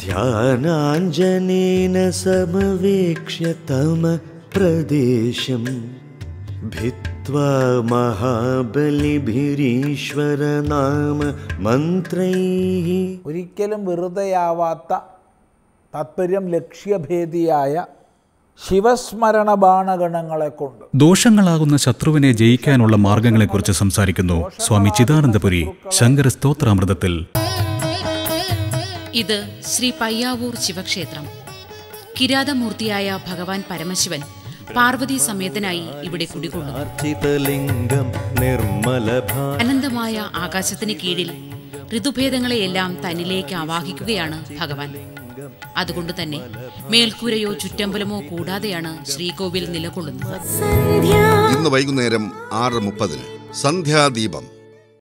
ध्यानाञ्जनेन समवेक्ष्य तमप्रदेशम् भित्त्वा महाबलिभिरीश्वरनाम मन्त्रैः ഒരിക്കലും വെറുതെയാവാത്ത താത്പര്യം ലക്ഷ്യഭേദിയായ ശിവസ്മരണ ബാണഗണങ്ങളെ കൊണ്ട് ദോഷങ്ങളാകുന്ന ശത്രുവിനെ ജയിക്കാനുള്ള മാർഗങ്ങളെക്കുറിച്ച് സംസാരിക്കുന്നു സ്വാമി ചിദാനന്ദപുരി ശങ്കര സ്തോത്രാമൃതത്തിൽ ഇത് ശ്രീ പയ്യാവൂർ ശിവക്ഷേത്രം കിരാതമൂർത്തിയായ ഭഗവാൻ പരമശിവൻ പാർവതി സമേതനായി ഇവിടെ കുടികൊള്ളുന്നു अर्चितलिङ्गं निर्मलभा അനന്തമായ ആകാശത്തിന് കീഴിൽ ഋതുഭേദങ്ങളെയെല്ലാം തന്നിലേക്ക് ആവാഹിക്കുകയാണ് ഭഗവാൻ അതുകൊണ്ട് തന്നെ മേൽക്കൂരയോ ചുറ്റമ്പലമോ കൂടാതെയാണ് ശ്രീകോവിൽ നിലകൊള്ളുന്നത് ഇന്ന് വൈകുന്നേരം ആറ് മുപ്പതിന് സന്ധ്യാദീപം